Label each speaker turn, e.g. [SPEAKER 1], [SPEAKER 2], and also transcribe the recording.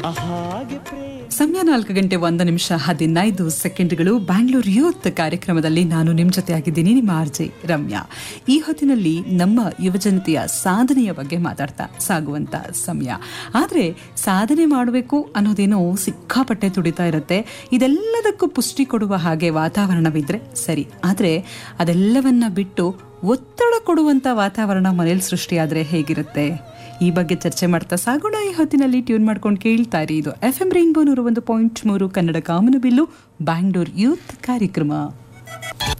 [SPEAKER 1] ಸಮಯ ನಾಲ್ಕು ಗಂಟೆ ಒಂದು ನಿಮಿಷ ಹದಿನೈದು ಸೆಕೆಂಡ್ಗಳು ಬ್ಯಾಂಗ್ಳೂರ್ ಯೂತ್ ಕಾರ್ಯಕ್ರಮದಲ್ಲಿ ನಾನು ನಿಮ್ಮ ಜೊತೆ ಆಗಿದ್ದೀನಿ ನಿಮ್ಮ ಆರ್ಜೆ ರಮ್ಯಾ ಈ ಹೊತ್ತಿನಲ್ಲಿ ನಮ್ಮ ಯುವಜನತೆಯ ಸಾಧನೆಯ ಬಗ್ಗೆ ಮಾತಾಡ್ತಾ ಸಾಗುವಂತ ಸಮಯ ಆದರೆ ಸಾಧನೆ ಮಾಡಬೇಕು ಅನ್ನೋದೇನೋ ಸಿಕ್ಕಾಪಟ್ಟೆ ತುಡಿತಾ ಇರುತ್ತೆ ಇದೆಲ್ಲದಕ್ಕೂ ಪುಷ್ಟಿ ಕೊಡುವ ಹಾಗೆ ವಾತಾವರಣವಿದ್ರೆ ಸರಿ ಆದರೆ ಅದೆಲ್ಲವನ್ನ ಬಿಟ್ಟು ಒತ್ತಡ ಕೊಡುವಂತ ವಾತಾವರಣ ಮನೇಲಿ ಸೃಷ್ಟಿಯಾದ್ರೆ ಹೇಗಿರುತ್ತೆ ಈ ಬಗ್ಗೆ ಚರ್ಚೆ ಮಾಡ್ತಾ ಸಾಗೋಣ ಈ ಹೊತ್ತಿನಲ್ಲಿ ಟ್ಯೂನ್ ಮಾಡ್ಕೊಂಡು ಕೇಳ್ತಾ ಇರಿ ಇದು ಎಫ್ ಎಂ ರೈನ್ಬೋ ನೂರ ಒಂದು ಪಾಯಿಂಟ್ ಮೂರು ಕನ್ನಡ ಕಾಮನಬಿಲ್ಲು ಬ್ಯಾಂಗ್ಳೂರ್ ಯೂತ್ ಕಾರ್ಯಕ್ರಮ